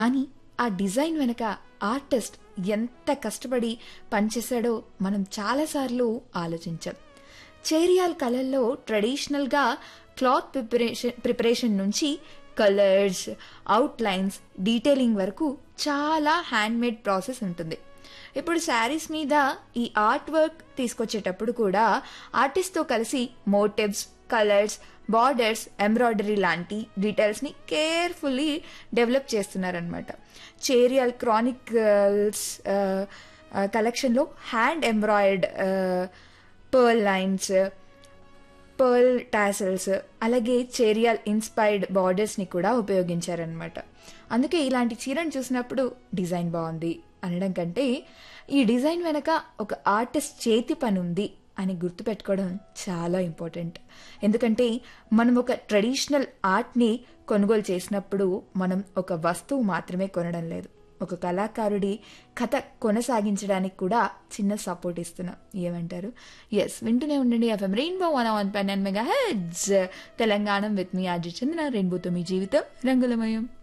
కానీ ఆ డిజైన్ వెనక ఆర్టిస్ట్ ఎంత కష్టపడి పనిచేశాడో మనం చాలాసార్లు ఆలోచించాం చేరియాల్ కళల్లో ట్రెడిషనల్గా క్లాత్ ప్రిపరేషన్ ప్రిపరేషన్ నుంచి కలర్స్ అవుట్లైన్స్ డీటెయిలింగ్ వరకు చాలా హ్యాండ్మేడ్ ప్రాసెస్ ఉంటుంది ఇప్పుడు శారీస్ మీద ఈ ఆర్ట్ వర్క్ తీసుకొచ్చేటప్పుడు కూడా ఆర్టిస్ట్తో కలిసి మోటివ్స్ కలర్స్ బార్డర్స్ ఎంబ్రాయిడరీ లాంటి డీటెయిల్స్ని కేర్ఫుల్లీ డెవలప్ చేస్తున్నారనమాట చేరియల్ క్రానికల్స్ కలెక్షన్లో hand embroidered pearl lines pearl tassels అలాగే చేరియల్ ఇన్స్పైర్డ్ బార్డర్స్ని కూడా ఉపయోగించారనమాట అందుకే ఇలాంటి చీరను చూసినప్పుడు డిజైన్ బాగుంది అనడం కంటే ఈ డిజైన్ వెనక ఒక ఆర్టిస్ట్ చేతి పని ఉంది అని గుర్తుపెట్టుకోవడం చాలా ఇంపార్టెంట్ ఎందుకంటే మనం ఒక ట్రెడిషనల్ ఆర్ట్ని కొనుగోలు చేసినప్పుడు మనం ఒక వస్తువు మాత్రమే కొనడం లేదు ఒక కళాకారుడి కథ కొనసాగించడానికి కూడా చిన్న సపోర్ట్ ఇస్తున్నాం ఏమంటారు ఎస్ వింటూనే ఉండండి ఎఫ్ఎం రెయిన్బో వన్ వన్ పైన్ మెగా హెడ్స్ తెలంగాణ విత్ మీ ఆర్జీ చంద్ర రెయిన్బోతో మీ జీవితం రంగులమయం